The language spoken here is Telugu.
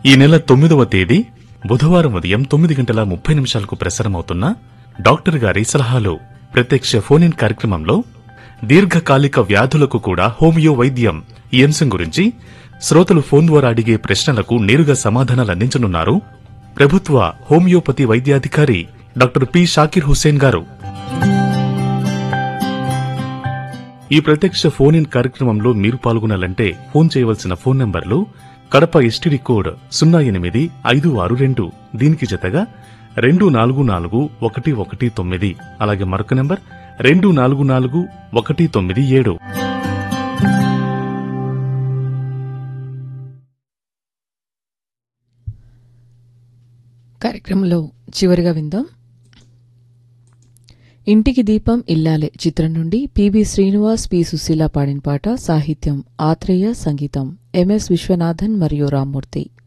ఈ నెల తొమ్మిదవ తేదీ బుధవారం ఉదయం తొమ్మిది గంటల ముప్పై నిమిషాలకు ప్రసారమవుతున్న డాక్టర్ గారి సలహాలు ప్రత్యక్ష ఫోన్ ఇన్ కార్యక్రమంలో దీర్ఘకాలిక వ్యాధులకు కూడా హోమియో వైద్యం ఈ అంశం గురించి శ్రోతలు ఫోన్ ద్వారా అడిగే ప్రశ్నలకు నేరుగా సమాధానాలు అందించనున్నారు ప్రభుత్వ హోమియోపతి వైద్యాధికారి డాక్టర్ పి షాకిర్ హుస్సేన్ గారు ఈ ప్రత్యక్ష ఫోన్ ఇన్ కార్యక్రమంలో మీరు పాల్గొనాలంటే ఫోన్ చేయవలసిన ఫోన్ నంబర్లు కడప ఎస్టీడీ కోడ్ సున్నా ఎనిమిది ఐదు ఆరు రెండు దీనికి జతగా రెండు నాలుగు నాలుగు ఒకటి ఒకటి తొమ్మిది అలాగే మరొక నంబర్ రెండు నాలుగు నాలుగు ఒకటి తొమ్మిది ఏడు కార్యక్రమంలో చివరిగా విందాం ఇంటికి దీపం ఇల్లాలే చిత్రం నుండి పిబి శ్రీనివాస్ పి సుశీల పాడిన పాట సాహిత్యం ఆత్రేయ సంగీతం ఎంఎస్ విశ్వనాథన్ మరియు రామ్మూర్తి